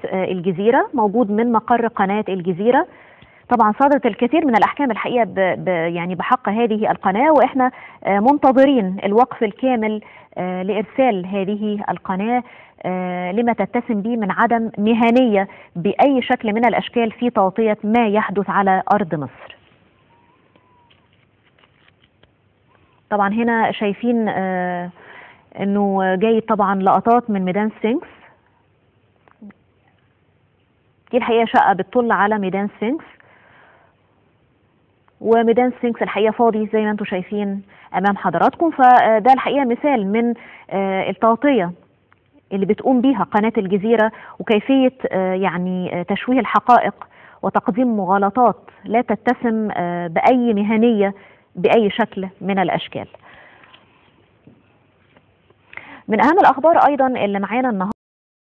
الجزيرة موجود من مقر قناة الجزيرة طبعا صدرت الكثير من الأحكام الحقيقة ب ب يعني بحق هذه القناة وإحنا منتظرين الوقف الكامل لإرسال هذه القناة لما تتسم به من عدم مهنية بأي شكل من الأشكال في تغطية ما يحدث على أرض مصر طبعا هنا شايفين انه جاي طبعا لقطات من ميدان سفنكس دي الحقيقه شقه بتطل على ميدان سفنكس وميدان سفنكس الحقيقه فاضي زي ما انتم شايفين امام حضراتكم فده الحقيقه مثال من التغطيه اللي بتقوم بيها قناه الجزيره وكيفيه يعني تشويه الحقائق وتقديم مغالطات لا تتسم باي مهنيه باي شكل من الاشكال من اهم الاخبار ايضا اللي معانا النهارده